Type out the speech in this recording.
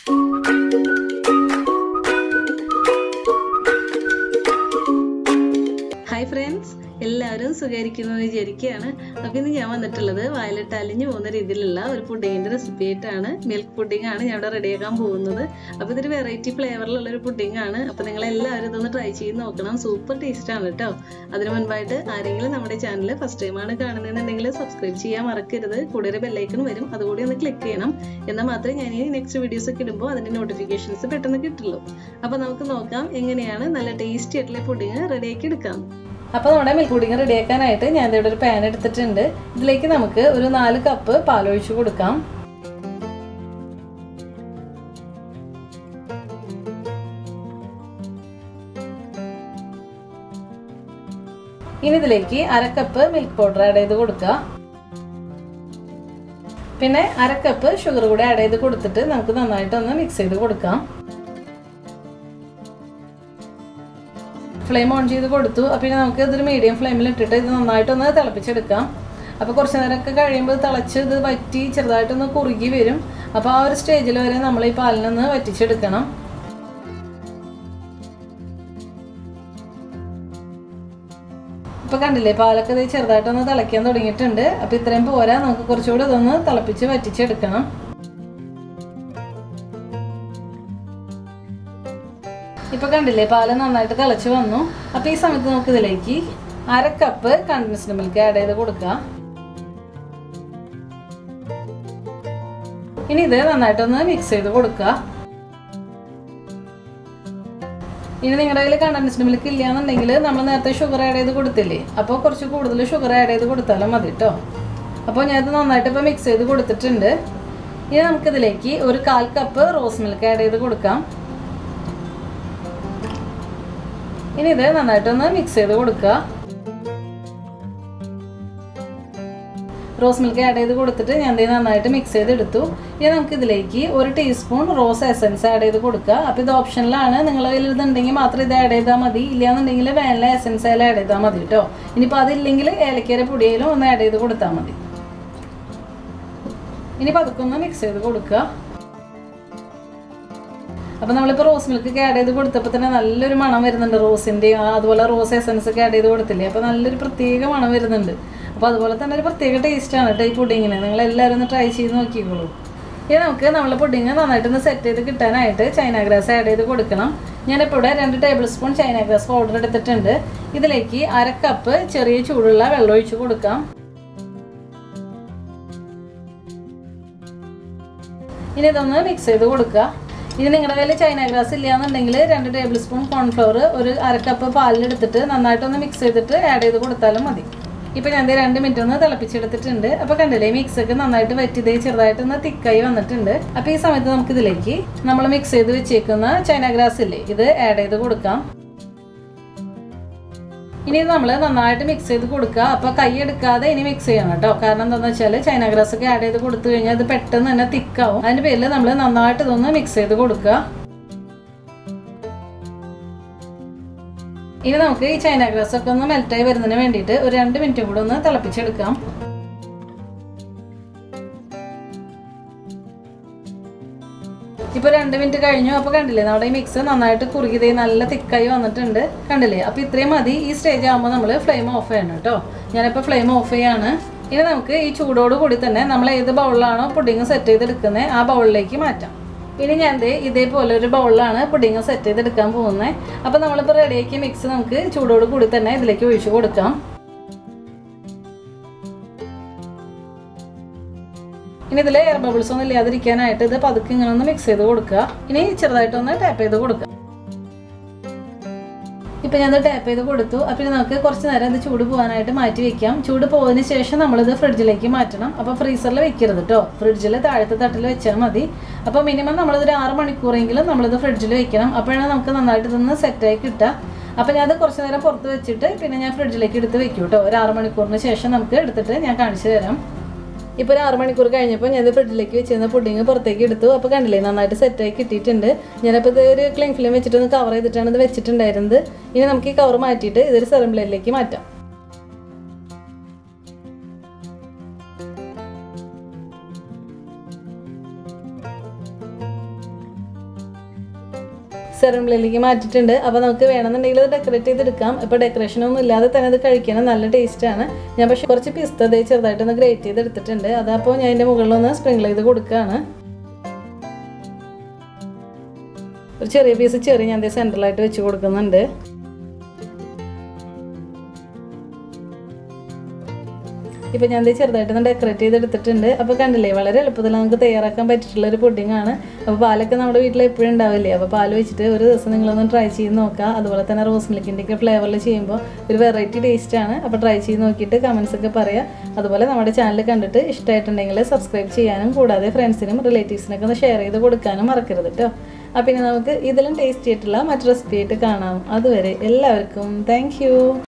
hi friends എല്ലാവരും സുഖമായിരിക്കുന്നു എന്ന് വിചാരിക്കുകയാണ് അപ്പോൾ ഇന്ന് ഞാൻ വന്നിട്ടുള്ളത് വയലറ്റ് അലിഞ്ഞു പോകുന്ന രീതിയിലുള്ള ഒരു പുഡിങ്ങിൻ്റെ റെസിപ്പി ആയിട്ടാണ് മിൽക്ക് പുഡിംഗ് ആണ് ഞാൻ ഇവിടെ റെഡിയാക്കാൻ പോകുന്നത് അപ്പോൾ ഇതൊരു വെറൈറ്റി ഫ്ലേവറിലുള്ള ഒരു പുഡിംഗ് ആണ് അപ്പോൾ നിങ്ങൾ എല്ലാവരും ഇതൊന്ന് ട്രൈ ചെയ്ത് നോക്കണം സൂപ്പർ ടേസ്റ്റ് ആണ് കേട്ടോ അതിന് മുൻപായിട്ട് ആരെങ്കിലും നമ്മുടെ ചാനൽ ഫസ്റ്റ് ടൈമാണ് കാണുന്നതെന്നുണ്ടെങ്കിൽ സബ്സ്ക്രൈബ് ചെയ്യാൻ മറക്കരുത് കൂടെ ഒരു ബെല്ലൈക്കൺ വരും അതുകൂടി ഒന്ന് ക്ലിക്ക് ചെയ്യണം എന്നാൽ മാത്രമേ ഞാൻ ഈ നെക്സ്റ്റ് വീഡിയോസ് ഒക്കെ ഇടുമ്പോൾ അതിൻ്റെ നോട്ടിഫിക്കേഷൻസ് പെട്ടെന്ന് കിട്ടുള്ളൂ അപ്പോൾ നമുക്ക് നോക്കാം എങ്ങനെയാണ് നല്ല ടേസ്റ്റി ആയിട്ടുള്ള പുഡിംഗ് റെഡിയാക്കി എടുക്കാം അപ്പോൾ നമ്മുടെ മിൽക്ക് പുഡിംഗ് റെഡിയാക്കാനായിട്ട് ഞാൻ ഇവിടെ ഒരു പാൻ എടുത്തിട്ടുണ്ട് ഇതിലേക്ക് നമുക്ക് ഒരു നാല് കപ്പ് പാലൊഴിച്ച് കൊടുക്കാം ഇനി ഇതിലേക്ക് അര കപ്പ് മിൽക്ക് പൗഡർ ആഡ് ചെയ്ത് കൊടുക്കുക പിന്നെ അര കപ്പ് ഷുഗർ കൂടെ ആഡ് ചെയ്ത് കൊടുത്തിട്ട് നമുക്ക് നന്നായിട്ടൊന്ന് മിക്സ് ചെയ്ത് കൊടുക്കാം ഫ്ലെയിം ഓൺ ചെയ്ത് കൊടുത്തു പിന്നെ നമുക്ക് ഇതൊരു മീഡിയം ഫ്ലെയിമിൽ ഇട്ടിട്ട് ഇത് നന്നായിട്ടൊന്ന് തിളപ്പിച്ചെടുക്കാം അപ്പോൾ കുറച്ച് നേരമൊക്കെ കഴിയുമ്പോൾ തിളച്ച് ഇത് വറ്റി ചെറുതായിട്ടൊന്ന് കുറുകി വരും അപ്പോൾ ആ ഒരു സ്റ്റേജിൽ വരെ നമ്മൾ ഈ പാലിനൊന്ന് വറ്റിച്ചെടുക്കണം ഇപ്പോൾ കണ്ടില്ലേ പാലൊക്കെ ഇത് ചെറുതായിട്ടൊന്ന് തിളയ്ക്കാൻ തുടങ്ങിയിട്ടുണ്ട് അപ്പോൾ ഇത്രയും പോരാ നമുക്ക് കുറച്ചുകൂടി ഇതൊന്ന് തിളപ്പിച്ച് വറ്റിച്ചെടുക്കണം ഇപ്പോൾ കണ്ടില്ലേ പാല് നന്നായിട്ട് തിളച്ച് വന്നു അപ്പോൾ ഈ സമയത്ത് നമുക്ക് ഇതിലേക്ക് അര കപ്പ് കണ്ടൻസ്ഡ് മിൽക്ക് ആഡ് ചെയ്ത് കൊടുക്കുക ഇനി ഇത് നന്നായിട്ടൊന്ന് മിക്സ് ചെയ്ത് കൊടുക്കുക ഇനി നിങ്ങളുടെ കയ്യിൽ കണ്ടൻസ്ഡ് മിൽക്ക് ഇല്ലയെന്നുണ്ടെങ്കിൽ നമ്മൾ നേരത്തെ ഷുഗർ ആഡ് ചെയ്ത് കൊടുത്തില്ലേ അപ്പോൾ കുറച്ച് കൂടുതൽ ഷുഗർ ആഡ് ചെയ്ത് കൊടുത്താലും മതി കേട്ടോ അപ്പോൾ ഞാനത് നന്നായിട്ട് ഇപ്പോൾ മിക്സ് ചെയ്ത് കൊടുത്തിട്ടുണ്ട് ഇനി നമുക്കിതിലേക്ക് ഒരു കാൽ കപ്പ് റോസ് മിൽക്ക് ആഡ് ചെയ്ത് കൊടുക്കാം ഇനി ഇത് നന്നായിട്ടൊന്ന് മിക്സ് ചെയ്ത് കൊടുക്കുക റോസ് മിൽക്ക് ആഡ് ചെയ്ത് കൊടുത്തിട്ട് ഞാൻ ഇത് നന്നായിട്ട് മിക്സ് ചെയ്തെടുത്തു ഇനി നമുക്ക് ഇതിലേക്ക് ഒരു ടീസ്പൂൺ റോസ് എസൻസ് ആഡ് ചെയ്ത് കൊടുക്കുക അപ്പോൾ ഇത് ഓപ്ഷനിലാണ് നിങ്ങളുടെ കയ്യിൽ ഇതുണ്ടെങ്കിൽ മാത്രം ഇത് ആഡ് ചെയ്താൽ മതി ഇല്ലയെന്നുണ്ടെങ്കിൽ വാനില എസൻസ് ആയാലും ആഡ് ചെയ്താൽ മതി കേട്ടോ ഇനിയിപ്പോൾ അതില്ലെങ്കിൽ ഏലക്കര പൊടിയിലും ഒന്ന് ആഡ് ചെയ്ത് കൊടുത്താൽ മതി ഇനി പതുക്കെ ഒന്ന് മിക്സ് ചെയ്ത് കൊടുക്കുക അപ്പോൾ നമ്മളിപ്പോൾ റോസ് മിൽക്ക് ഒക്കെ ആഡ് ചെയ്ത് കൊടുത്തപ്പോൾ തന്നെ നല്ലൊരു മണം വരുന്നുണ്ട് റോസിൻ്റെ അതുപോലെ റോസ് എസൻസ് ഒക്കെ ആഡ് ചെയ്ത് കൊടുത്തില്ലേ അപ്പോൾ നല്ലൊരു പ്രത്യേക മണം വരുന്നുണ്ട് അപ്പോൾ അതുപോലെ തന്നെ ഒരു പ്രത്യേക ടേസ്റ്റാണ് കേട്ടോ ഈ പുഡിങ്ങിന് നിങ്ങൾ എല്ലാവരും ഒന്ന് ട്രൈ ചെയ്ത് നോക്കിക്കോളൂ ഇനി നമുക്ക് നമ്മളെ പുഡിങ് നന്നായിട്ടൊന്ന് സെറ്റ് ചെയ്ത് കിട്ടാനായിട്ട് ചൈന ഗ്രാസ് ആഡ് ചെയ്ത് കൊടുക്കണം ഞാനിപ്പോൾ ഇവിടെ രണ്ട് tablespoon China grass powder എടുത്തിട്ടുണ്ട് ഇതിലേക്ക് അര കപ്പ് ചെറിയ ചൂടുള്ള വെള്ളം ഒഴിച്ച് കൊടുക്കാം ഇനി ഇതൊന്ന് മിക്സ് ചെയ്ത് കൊടുക്കുക ഇനി നിങ്ങളുടെ കയ്യിൽ ചൈന ഗ്രാസ് ഇല്ലയെന്നുണ്ടെങ്കിൽ രണ്ട് ടേബിൾ സ്പൂൺ കോൺഫ്ലവർ ഒരു അര കപ്പ് പാലിലെടുത്തിട്ട് നന്നായിട്ടൊന്ന് മിക്സ് ചെയ്തിട്ട് ആഡ് ചെയ്ത് കൊടുത്താലും മതി ഇപ്പം ഞാൻ രണ്ട് മിനിറ്റ് ഒന്ന് തിളപ്പിച്ചെടുത്തിട്ടുണ്ട് അപ്പോൾ കണ്ടില്ലേ മിക്സ് ഒക്കെ നന്നായിട്ട് വറ്റിത് ചെറുതായിട്ടൊന്ന് തിക്കായി വന്നിട്ടുണ്ട് അപ്പോൾ ഈ സമയത്ത് നമുക്ക് ഇതിലേക്ക് നമ്മൾ മിക്സ് ചെയ്ത് വെച്ചേക്കുന്ന ചൈന ഗ്രാസ് ഇല്ലേ ഇത് ആഡ് ചെയ്ത് കൊടുക്കാം ഇനി നമ്മൾ നന്നായിട്ട് മിക്സ് ചെയ്ത് കൊടുക്കുക അപ്പോൾ കൈ എടുക്കാതെ ഇനി മിക്സ് ചെയ്യണം കേട്ടോ കാരണം എന്താണെന്ന് വെച്ചാൽ ചൈന ഗ്രാസ് ഒക്കെ ആഡ് ചെയ്ത് കൊടുത്തു കഴിഞ്ഞാൽ അത് പെട്ടെന്ന് തന്നെ തിക്കാവും അതിൻ്റെ പേരിൽ നമ്മൾ നന്നായിട്ട് ഇതൊന്ന് മിക്സ് ചെയ്ത് കൊടുക്കുക ഇനി നമുക്ക് ഈ ചൈന ഗ്രാസ് ഒക്കെ ഒന്ന് മെൽറ്റായി വരുന്നതിന് വേണ്ടിയിട്ട് ഒരു രണ്ട് മിനിറ്റ് കൂടെ ഒന്ന് തിളപ്പിച്ചെടുക്കാം ഇപ്പോൾ രണ്ട് മിനിറ്റ് കഴിഞ്ഞു അപ്പോൾ കണ്ടില്ലേ നമ്മുടെ ഈ മിക്സ് നന്നായിട്ട് കുറുകിതേ നല്ല തിക്കായി വന്നിട്ടുണ്ട് കണ്ടില്ലേ അപ്പോൾ ഇത്രയും മതി ഈ സ്റ്റേജ് ആകുമ്പോൾ നമ്മൾ ഫ്ലെയിം ഓഫ് ചെയ്യണം കേട്ടോ ഞാനിപ്പോൾ ഫ്ലെയിം ഓഫ് ചെയ്യാണ് ഇനി നമുക്ക് ഈ ചൂടോട് കൂടി തന്നെ നമ്മൾ ഏത് ബൗളിലാണോ പുഡിങ് സെറ്റ് ചെയ്തെടുക്കുന്നത് ആ ബൗളിലേക്ക് മാറ്റാം ഇനി ഞാൻ ഇതേപോലെ ഒരു ബൗളിലാണ് പുഡിങ് സെറ്റ് ചെയ്തെടുക്കാൻ പോകുന്നത് അപ്പോൾ നമ്മളിപ്പോൾ റെഡിയാക്കിയ മിക്സ് നമുക്ക് ചൂടോട് കൂടി തന്നെ ഇതിലേക്ക് ഒഴിച്ചു കൊടുക്കാം ഇനി ഇതിൽ എയർ ബബിൾസ് ഒന്നും ഇല്ലാതിരിക്കാനായിട്ട് ഇത് പതുക്കെ ഇങ്ങനെ ഒന്ന് മിക്സ് ചെയ്ത് കൊടുക്കുക ഇനി ചെറുതായിട്ടൊന്ന് ടാപ്പ് ചെയ്ത് കൊടുക്കുക ഇപ്പം ഞാനത് ടാപ്പ് ചെയ്ത് കൊടുത്തു അപ്പം നമുക്ക് കുറച്ച് നേരം ഇത് ചൂട് പോകാനായിട്ട് മാറ്റി വെക്കാം ചൂട് പോയതിന് ശേഷം നമ്മളിത് ഫ്രിഡ്ജിലേക്ക് മാറ്റണം അപ്പോൾ ഫ്രീസറിൽ വെക്കരുത് കേട്ടോ ഫ്രിഡ്ജിൽ താഴത്തെ തട്ടിൽ വെച്ചാൽ മതി അപ്പോൾ മിനിമം നമ്മളിതൊരു ആറ് മണിക്കൂറെങ്കിലും നമ്മളിത് ഫ്രിഡ്ജിൽ വെക്കണം അപ്പോഴാണ് നമുക്ക് നന്നായിട്ട് ഇതൊന്ന് സെറ്റായി കിട്ടുക അപ്പോൾ ഞാനത് കുറച്ച് നേരം പുറത്ത് വെച്ചിട്ട് പിന്നെ ഞാൻ ഫ്രിഡ്ജിലേക്ക് എടുത്ത് വെക്കും കേട്ടോ ഒരു ആറ് മണിക്കൂറിന് ശേഷം നമുക്ക് എടുത്തിട്ട് ഞാൻ കാണിച്ചു തരാം ഇപ്പോൾ ഒരു ആറ് മണിക്കൂർ കഴിഞ്ഞപ്പോൾ ഞാൻ ഫ്രിഡ്ജിലേക്ക് വെച്ചിരുന്ന പുഡിങ് പുറത്തേക്ക് എടുത്തു അപ്പോൾ കണ്ടില്ലേ നന്നായിട്ട് സെറ്റായി കിട്ടിയിട്ടുണ്ട് ഞാനപ്പോൾ ഇത് ഒരു ക്ലിങ് ഫിലിം വെച്ചിട്ടൊന്ന് കവർ ചെയ്തിട്ടാണ് ഇത് വെച്ചിട്ടുണ്ടായിരുന്നത് ഇനി നമുക്ക് ഈ കവർ മാറ്റിയിട്ട് ഇതൊരു സെറംപ്ലേറ്റിലേക്ക് മാറ്റാം സെറംബ്ലിലേക്ക് മാറ്റിയിട്ടുണ്ട് അപ്പോൾ നമുക്ക് വേണമെന്നുണ്ടെങ്കിൽ ഇത് ഡെക്കറേറ്റ് ചെയ്തെടുക്കാം ഇപ്പോൾ ഡെക്കറേഷനൊന്നും ഇല്ലാതെ തന്നെ ഇത് കഴിക്കണം നല്ല ടേസ്റ്റാണ് ഞാൻ പക്ഷേ കുറച്ച് പിസ്ത ദേ ചെറുതായിട്ടൊന്ന് ഗ്രേറ്റ് ചെയ്ത് എടുത്തിട്ടുണ്ട് അതപ്പോൾ ഞാൻ അതിൻ്റെ മുകളിലൊന്ന് സ്പ്രിങ്കിൾ ചെയ്ത് കൊടുക്കുകയാണ് ഒരു ചെറിയ പീസ് ചെറിയ ഞാൻ സെൻട്രലായിട്ട് വെച്ച് കൊടുക്കുന്നുണ്ട് ഇപ്പോൾ ഞാൻ ഇത് ചെറുതായിട്ടൊന്ന് ഡെക്കറേറ്റ് ചെയ്തെടുത്തിട്ടുണ്ട് അപ്പോൾ കണ്ടില്ലേ വളരെ എളുപ്പത്തിൽ നമുക്ക് തയ്യാറാക്കാൻ പറ്റിയിട്ടുള്ള ഒരു പുഡിംഗ് ആണ് അപ്പോൾ പാലൊക്കെ നമ്മുടെ വീട്ടിൽ എപ്പോഴും ഉണ്ടാവില്ലേ അപ്പോൾ പാൽ വെച്ചിട്ട് ഒരു ദിവസം നിങ്ങളൊന്ന് ട്രൈ ചെയ്ത് നോക്കുക അതുപോലെ തന്നെ റോസ് മിൽക്കിൻ്റെയൊക്കെ ഫ്ലേവറിൽ ചെയ്യുമ്പോൾ ഒരു വെറൈറ്റി ടേസ്റ്റ് ആണ് അപ്പോൾ ട്രൈ ചെയ്ത് നോക്കിയിട്ട് കമൻസ് ഒക്കെ പറയുക അതുപോലെ നമ്മുടെ ചാനൽ കണ്ടിട്ട് ഇഷ്ടമായിട്ടുണ്ടെങ്കിൽ സബ്സ്ക്രൈബ് ചെയ്യാനും കൂടാതെ ഫ്രണ്ട്സിനും റിലേറ്റീവ്സിനൊക്കെ ഒന്ന് ഷെയർ ചെയ്ത് കൊടുക്കാനും മറക്കരുത് കേട്ടോ അപ്പോൾ ഇനി നമുക്ക് ഇതിലും ടേസ്റ്റി ആയിട്ടുള്ള മറ്റു റെസിപ്പി ആയിട്ട് കാണാം അതുവരെ എല്ലാവർക്കും താങ്ക്